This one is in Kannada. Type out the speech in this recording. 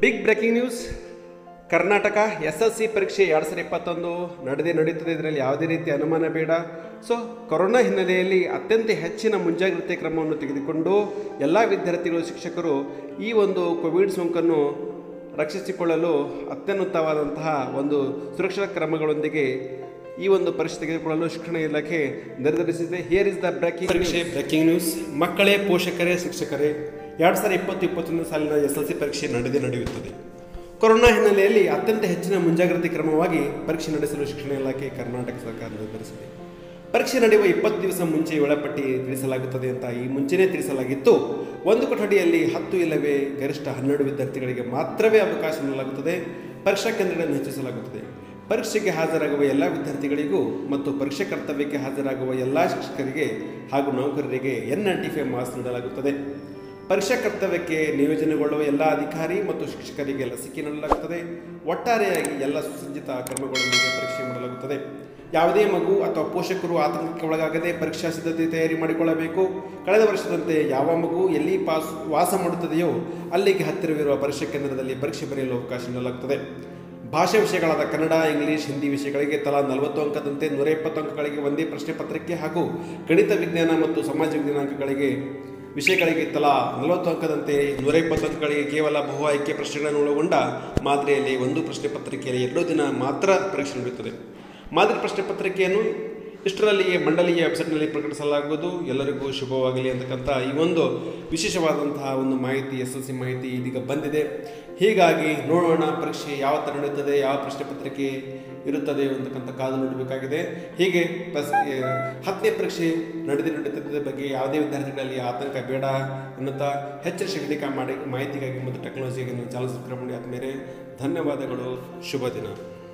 big breaking news Karnataka S L C ಪರೀಕ್ಷೆ ಎರಡು ಸಾವಿರದ ಇಪ್ಪತ್ತೊಂದು ನಡೆದೇ ನಡೆಯುತ್ತದೆ ಇದರಲ್ಲಿ ಯಾವುದೇ ರೀತಿ ಅನುಮಾನ ಬೇಡ ಸೊ ಕೊರೋನಾ ಹಿನ್ನೆಲೆಯಲ್ಲಿ ಅತ್ಯಂತ ಹೆಚ್ಚಿನ ಮುಂಜಾಗ್ರತೆ ಕ್ರಮವನ್ನು ತೆಗೆದುಕೊಂಡು ಎಲ್ಲ ವಿದ್ಯಾರ್ಥಿಗಳು ಶಿಕ್ಷಕರು ಈ ಒಂದು ಕೋವಿಡ್ ಸೋಂಕನ್ನು ರಕ್ಷಿಸಿಕೊಳ್ಳಲು ಅತ್ಯುನ್ನತವಾದಂತಹ ಒಂದು ಸುರಕ್ಷತಾ ಕ್ರಮಗಳೊಂದಿಗೆ ಈ ಒಂದು ಪರೀಕ್ಷೆ ತೆಗೆದುಕೊಳ್ಳಲು ಶಿಕ್ಷಣ ಇಲಾಖೆ ನಿರ್ಧರಿಸಿದೆ ಹಿಯರ್ ಇಸ್ ದ ಬ್ರೇಕಿಂಗ್ ಪರೀಕ್ಷೆ ಬ್ರೇಕಿಂಗ್ ನ್ಯೂಸ್ ಮಕ್ಕಳೇ ಪೋಷಕರೇ ಶಿಕ್ಷಕರೇ ಎರಡು ಸಾವಿರದ ಇಪ್ಪತ್ತು ಇಪ್ಪತ್ತೊಂದು ಸಾಲಿನ ಎಸ್ ಎಲ್ ಸಿ ಪರೀಕ್ಷೆ ನಡೆದೇ ನಡೆಯುತ್ತದೆ ಕೊರೋನಾ ಹಿನ್ನೆಲೆಯಲ್ಲಿ ಅತ್ಯಂತ ಹೆಚ್ಚಿನ ಮುಂಜಾಗ್ರತೆ ಕ್ರಮವಾಗಿ ಪರೀಕ್ಷೆ ನಡೆಸಲು ಶಿಕ್ಷಣ ಇಲಾಖೆ ಕರ್ನಾಟಕ ಸರ್ಕಾರ ನಿರ್ಧರಿಸಿದೆ ಪರೀಕ್ಷೆ ನಡೆಯುವ ಇಪ್ಪತ್ತು ದಿವಸ ಮುಂಚೆ ವೇಳಾಪಟ್ಟಿ ತಿಳಿಸಲಾಗುತ್ತದೆ ಅಂತ ಈ ಮುಂಚೆನೇ ತಿಳಿಸಲಾಗಿತ್ತು ಒಂದು ಕೊಠಡಿಯಲ್ಲಿ ಹತ್ತು ಇಲ್ಲವೇ ಗರಿಷ್ಠ ಹನ್ನೆರಡು ವಿದ್ಯಾರ್ಥಿಗಳಿಗೆ ಮಾತ್ರವೇ ಅವಕಾಶ ನೀಡಲಾಗುತ್ತದೆ ಪರೀಕ್ಷಾ ಕೇಂದ್ರಗಳನ್ನು ಹೆಚ್ಚಿಸಲಾಗುತ್ತದೆ ಪರೀಕ್ಷೆಗೆ ಹಾಜರಾಗುವ ಎಲ್ಲ ವಿದ್ಯಾರ್ಥಿಗಳಿಗೂ ಮತ್ತು ಪರೀಕ್ಷೆ ಕರ್ತವ್ಯಕ್ಕೆ ಹಾಜರಾಗುವ ಎಲ್ಲ ಶಿಕ್ಷಕರಿಗೆ ಹಾಗೂ ನೌಕರರಿಗೆ ಎನ್ ನೈಂಟಿ ಫೈವ್ ಮಾಸ್ಕ್ ನೀಡಲಾಗುತ್ತದೆ ಪರೀಕ್ಷಾ ಕರ್ತವ್ಯಕ್ಕೆ ನಿಯೋಜನೆಗೊಳ್ಳುವ ಎಲ್ಲ ಅಧಿಕಾರಿ ಮತ್ತು ಶಿಕ್ಷಕರಿಗೆ ಲಸಿಕೆ ನೀಡಲಾಗುತ್ತದೆ ಒಟ್ಟಾರೆಯಾಗಿ ಎಲ್ಲ ಸುಸಜ್ಜಿತ ಕ್ರಮಗಳೊಂದಿಗೆ ಪರೀಕ್ಷೆ ಮಾಡಲಾಗುತ್ತದೆ ಯಾವುದೇ ಮಗು ಅಥವಾ ಪೋಷಕರು ಆತಂಕಕ್ಕೆ ಒಳಗಾಗದೆ ಪರೀಕ್ಷಾ ಸಿದ್ಧತೆ ತಯಾರಿ ಮಾಡಿಕೊಳ್ಳಬೇಕು ಕಳೆದ ವರ್ಷದಂತೆ ಯಾವ ಮಗು ಎಲ್ಲಿ ಪಾಸ್ ವಾಸ ಮಾಡುತ್ತದೆಯೋ ಅಲ್ಲಿಗೆ ಹತ್ತಿರವಿರುವ ಪರೀಕ್ಷಾ ಕೇಂದ್ರದಲ್ಲಿ ಪರೀಕ್ಷೆ ಬರೆಯಲು ಅವಕಾಶ ನೀಡಲಾಗುತ್ತದೆ ಭಾಷಾ ವಿಷಯಗಳಾದ ಕನ್ನಡ ಇಂಗ್ಲಿಷ್ ಹಿಂದಿ ವಿಷಯಗಳಿಗೆ ತಲಾ ನಲವತ್ತು ಅಂಕದಂತೆ ನೂರ ಇಪ್ಪತ್ತು ಅಂಕಗಳಿಗೆ ಒಂದೇ ಪ್ರಶ್ನೆ ಪತ್ರಿಕೆ ಹಾಗೂ ಗಣಿತ ವಿಜ್ಞಾನ ಮತ್ತು ಸಮಾಜ ವಿಜ್ಞಾನ ಅಂಕಗಳಿಗೆ ವಿಷಯಗಳಿಗೆ ತಲಾ ನಲವತ್ತು ಅಂಕದಂತೆ ನೂರ ಇಪ್ಪತ್ತು ಅಂಕಗಳಿಗೆ ಕೇವಲ ಬಹು ಆಯ್ಕೆ ಪ್ರಶ್ನೆಗಳನ್ನು ಒಳಗೊಂಡ ಮಾದರಿಯಲ್ಲಿ ಒಂದು ಪ್ರಶ್ನೆ ಪತ್ರಿಕೆಯಲ್ಲಿ ಎರಡೂ ದಿನ ಮಾತ್ರ ಪರೀಕ್ಷೆ ನಡೆಯುತ್ತದೆ ಮಾದರಿ ಪ್ರಶ್ನೆ ಪತ್ರಿಕೆಯನ್ನು ಇಷ್ಟರಲ್ಲಿಯೇ ಮಂಡಳಿಯ ವೆಬ್ಸೈಟ್ನಲ್ಲಿ ಪ್ರಕಟಿಸಲಾಗುವುದು ಎಲ್ಲರಿಗೂ ಶುಭವಾಗಲಿ ಅಂತಕ್ಕಂಥ ಈ ಒಂದು ವಿಶೇಷವಾದಂತಹ ಒಂದು ಮಾಹಿತಿ ಎಸ್ ಎಲ್ ಸಿ ಮಾಹಿತಿ ಇದೀಗ ಬಂದಿದೆ ಹೀಗಾಗಿ ನೋಡೋಣ ಪರೀಕ್ಷೆ ಯಾವ ಥರ ನಡೆಯುತ್ತದೆ ಯಾವ ಪ್ರಶ್ನೆ ಪತ್ರಿಕೆ ಇರುತ್ತದೆ ಅಂತಕ್ಕಂಥ ಕಾದು ನೋಡಬೇಕಾಗಿದೆ ಹೀಗೆ ಪ್ಲಸ್ ಹತ್ತನೇ ಪರೀಕ್ಷೆ ನಡೆದು ನಡೆಯುತ್ತಿದ್ದ ಬಗ್ಗೆ ಯಾವುದೇ ವಿದ್ಯಾರ್ಥಿಗಳಲ್ಲಿ ಆತಂಕ ಬೇಡ ಅನ್ನುತ್ತಾ ಹೆಚ್ಚಿನ ಶೈಕ್ಷಣಿಕ ಮಾಡಿ ಮಾಹಿತಿಗಾಗಿ ಮತ್ತು ಟೆಕ್ನಾಲಜಿಗೆ ಚಾನಲ್ ಸಬ್ಸ್ಕ್ರೈಬ್ ಮಾಡಿ ಆದಮೇಲೆ ಧನ್ಯವಾದಗಳು ಶುಭ ದಿನ